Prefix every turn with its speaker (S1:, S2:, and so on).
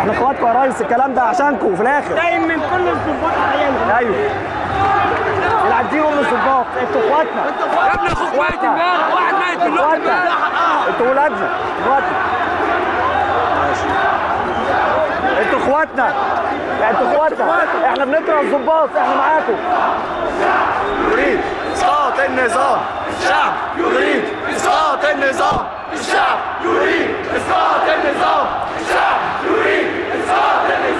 S1: احنا اخواتكم يا ريس الكلام ده عشانكم في الاخر
S2: دايما من كل الظباط عيالهم
S1: ايوه يلعب ديهم من الظباط انتوا اخواتنا
S3: يا ابني اخوك ميت امبارح واحد ميت من لقمه
S1: اخواتنا
S3: امبارح
S1: انتوا ولادنا اخواتنا ماشي. انتوا اخواتنا انتوا اخواتنا احنا بنكره الظباط احنا معاكم يريد اسقاط النظام الشعب يريد اسقاط النظام الشعب يريد اسقاط النظام الشعب يريد اسقاط النظام